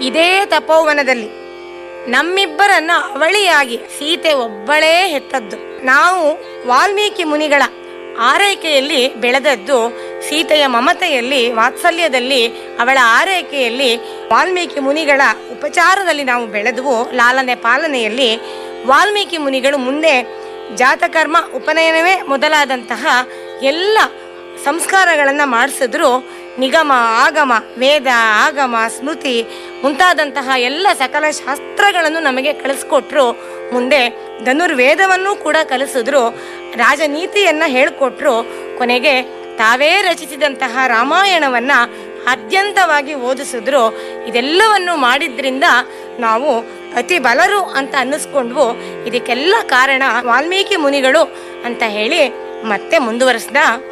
ಇದೇ ತಪೋವನದಲ್ಲಿ ನಮ್ಮಿಬ್ಬರನ್ನ ಅವಳಿಯಾಗಿ ಸೀತೆ ಒಬ್ಬಳೇ ಹೆತ್ತದ್ದು ನಾವು ವಾಲ್ಮೀಕಿ ಮುನಿಗಳ ಆರೈಕೆಯಲ್ಲಿ ಬೆಳೆದದ್ದು ಸೀತೆಯ ಮಮತೆಯಲ್ಲಿ ವಾತ್ಸಲ್ಯದಲ್ಲಿ ಅವಳ ಆರೈಕೆಯಲ್ಲಿ ವಾಲ್ಮೀಕಿ ಮುನಿಗಳ ಉಪಚಾರದಲ್ಲಿ ನಾವು ಬೆಳೆದವು ಲಾಲನೆ ಪಾಲನೆಯಲ್ಲಿ ವಾಲ್ಮೀಕಿ ಮುನಿಗಳು ಮುಂದೆ ಜಾತಕರ್ಮ ಉಪನಯನವೇ ಮೊದಲಾದಂತಹ ಎಲ್ಲ ಸಂಸ್ಕಾರಗಳನ್ನು ಮಾಡಿಸಿದ್ರು ನಿಗಮ ಆಗಮ ವೇದ ಆಗಮ ಸ್ಮೃತಿ ಮುಂತಾದಂತಹ ಎಲ್ಲ ಸಕಲ ಶಾಸ್ತ್ರಗಳನ್ನು ನಮಗೆ ಕಲಿಸ್ಕೊಟ್ರು ಮುಂದೆ ಧನುರ್ವೇದವನ್ನು ಕೂಡ ಕಲಿಸಿದ್ರು ರಾಜನೀತಿಯನ್ನ ಹೇಳಿಕೊಟ್ರು ಕೊನೆಗೆ ತಾವೇ ರಚಿಸಿದಂತಹ ರಾಮಾಯಣವನ್ನ ಅತ್ಯಂತವಾಗಿ ಓದಿಸಿದ್ರು ಇದೆಲ್ಲವನ್ನು ಮಾಡಿದ್ರಿಂದ ನಾವು ಅತಿ ಬಲರು ಅಂತ ಅನ್ನಿಸ್ಕೊಂಡ್ವು ಇದಕ್ಕೆಲ್ಲ ಕಾರಣ ವಾಲ್ಮೀಕಿ ಮುನಿಗಳು ಅಂತ ಹೇಳಿ ಮತ್ತೆ ಮುಂದುವರಿಸ್ದ